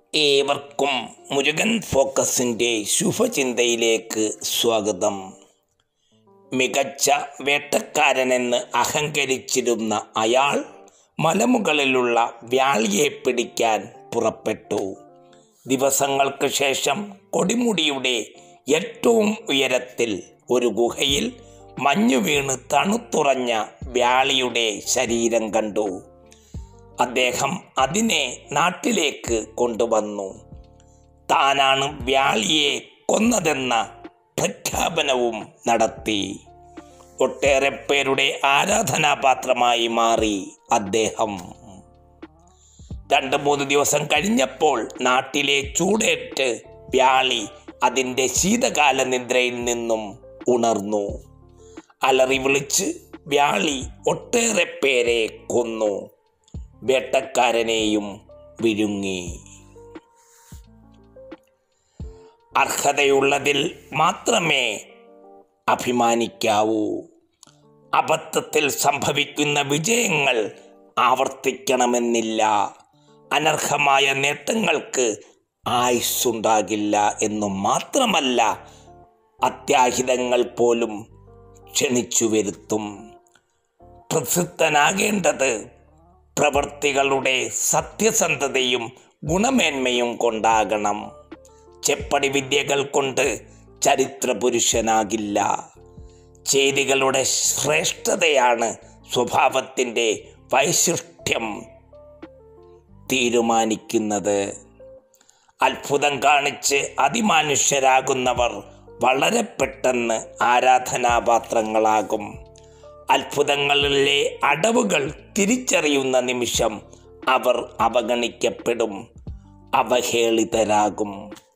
ഏവർക്കും മുരുകൻ ഫോക്കസിൻ്റെ ശുഭചിന്തയിലേക്ക് സ്വാഗതം മികച്ച വേട്ടക്കാരനെന്ന് അഹങ്കരിച്ചിരുന്ന അയാൾ മലമുകളിലുള്ള വ്യാളിയെ പിടിക്കാൻ പുറപ്പെട്ടു ദിവസങ്ങൾക്ക് ശേഷം കൊടിമുടിയുടെ ഏറ്റവും ഉയരത്തിൽ ഒരു ഗുഹയിൽ മഞ്ഞു വീണ് തണുത്തുറഞ്ഞ വ്യാളിയുടെ ശരീരം കണ്ടു അദ്ദേഹം അതിനെ നാട്ടിലേക്ക് കൊണ്ടുവന്നു താനാണ് വ്യാളിയെ കൊന്നതെന്ന പ്രഖ്യാപനവും നടത്തി ഒട്ടേറെ പേരുടെ ആരാധനാപാത്രമായി മാറി അദ്ദേഹം രണ്ട് മൂന്ന് ദിവസം കഴിഞ്ഞപ്പോൾ നാട്ടിലെ ചൂടേറ്റ് വ്യാളി അതിൻ്റെ ശീതകാല നിദ്രയിൽ നിന്നും ഉണർന്നു അലറി വിളിച്ച് വ്യാളി ഒട്ടേറെ പേരെ കൊന്നു വേട്ടക്കാരനെയും വിഴുങ്ങി അർഹതയുള്ളതിൽ മാത്രമേ അഭിമാനിക്കാവൂ അബദ്ധത്തിൽ സംഭവിക്കുന്ന വിജയങ്ങൾ ആവർത്തിക്കണമെന്നില്ല അനർഹമായ നേട്ടങ്ങൾക്ക് ആയുസ്സുണ്ടാകില്ല എന്നു മാത്രമല്ല അത്യാഹിതങ്ങൾ പോലും ക്ഷണിച്ചു വരുത്തും പ്രസിദ്ധനാകേണ്ടത് പ്രവൃത്തികളുടെ സത്യസന്ധതയും ഗുണമേന്മയും കൊണ്ടാകണം ചെപ്പടി വിദ്യകൾ കൊണ്ട് ചരിത്ര പുരുഷനാകില്ല ചെയ്തികളുടെ ശ്രേഷ്ഠതയാണ് സ്വഭാവത്തിൻ്റെ വൈശിഷ്ട്യം തീരുമാനിക്കുന്നത് അത്ഭുതം കാണിച്ച് അതിമാനുഷ്യരാകുന്നവർ വളരെ പെട്ടെന്ന് ആരാധനാപാത്രങ്ങളാകും അത്ഭുതങ്ങളിലെ അടവുകൾ തിരിച്ചറിയുന്ന നിമിഷം അവർ അവഗണിക്കപ്പെടും അവഹേളിതരാകും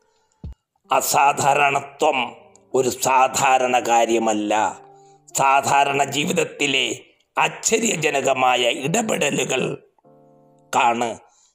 അസാധാരണത്വം ഒരു സാധാരണ കാര്യമല്ല സാധാരണ ജീവിതത്തിലെ ആശ്ചര്യജനകമായ ഇടപെടലുകൾ കാണ്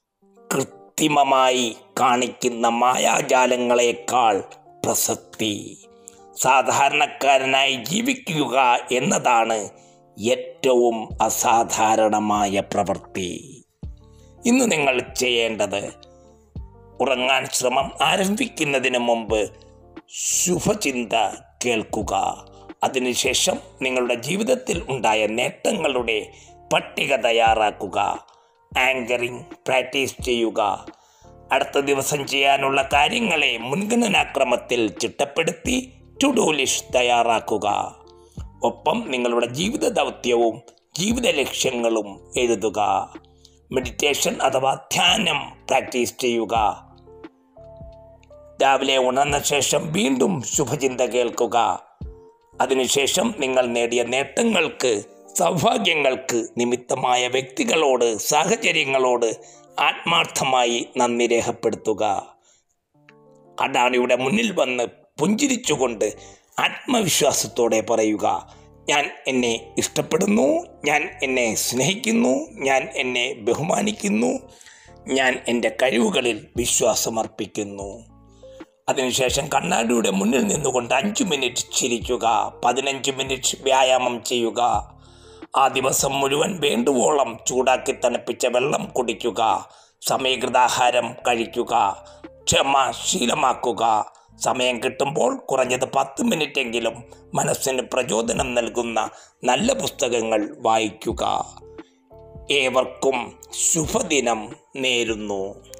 കൃത്രിമമായി കാണിക്കുന്ന മായാജാലങ്ങളെക്കാൾ പ്രസക്തി സാധാരണക്കാരനായി ജീവിക്കുക എന്നതാണ് ഏറ്റവും അസാധാരണമായ പ്രവൃത്തി ഇന്ന് നിങ്ങൾ ചെയ്യേണ്ടത് ഉറങ്ങാൻ ശ്രമം ആരംഭിക്കുന്നതിന് മുമ്പ് ശുഭചിന്ത കേൾക്കുക അതിനുശേഷം നിങ്ങളുടെ ജീവിതത്തിൽ ഉണ്ടായ നേട്ടങ്ങളുടെ പട്ടിക തയ്യാറാക്കുക ആങ്കറിംഗ് പ്രാക്ടീസ് ചെയ്യുക അടുത്ത ദിവസം ചെയ്യാനുള്ള കാര്യങ്ങളെ മുൻഗണനാക്രമത്തിൽ ചിട്ടപ്പെടുത്തി ടു ഡു ലിസ്റ്റ് തയ്യാറാക്കുക ഒപ്പം നിങ്ങളുടെ ജീവിത ദൗത്യവും ജീവിത ലക്ഷ്യങ്ങളും എഴുതുക മെഡിറ്റേഷൻ അഥവാ ധ്യാനം പ്രാക്ടീസ് ചെയ്യുക രാവിലെ ഉണർന്ന ശേഷം വീണ്ടും ശുഭചിന്ത കേൾക്കുക അതിനുശേഷം നിങ്ങൾ നേടിയ നേട്ടങ്ങൾക്ക് സൗഭാഗ്യങ്ങൾക്ക് നിമിത്തമായ വ്യക്തികളോട് സാഹചര്യങ്ങളോട് ആത്മാർത്ഥമായി നന്ദി രേഖപ്പെടുത്തുക അഡാണിയുടെ മുന്നിൽ വന്ന് പുഞ്ചിരിച്ചുകൊണ്ട് ആത്മവിശ്വാസത്തോടെ പറയുക ഞാൻ എന്നെ ഇഷ്ടപ്പെടുന്നു ഞാൻ എന്നെ സ്നേഹിക്കുന്നു ഞാൻ എന്നെ ബഹുമാനിക്കുന്നു ഞാൻ എൻ്റെ കഴിവുകളിൽ വിശ്വാസമർപ്പിക്കുന്നു അതിനുശേഷം കണ്ണാടിയുടെ മുന്നിൽ നിന്നുകൊണ്ട് അഞ്ച് മിനിറ്റ് ചിരിക്കുക പതിനഞ്ച് മിനിറ്റ് വ്യായാമം ചെയ്യുക ആ ദിവസം മുഴുവൻ വേണ്ടുവോളം ചൂടാക്കി തണുപ്പിച്ച വെള്ളം കുടിക്കുക സമീകൃതാഹാരം കഴിക്കുക ക്ഷമ ശീലമാക്കുക സമയം കിട്ടുമ്പോൾ കുറഞ്ഞത് പത്ത് മിനിറ്റെങ്കിലും മനസ്സിന് പ്രചോദനം നൽകുന്ന നല്ല പുസ്തകങ്ങൾ വായിക്കുക ഏവർക്കും ശുഭദിനം നേരുന്നു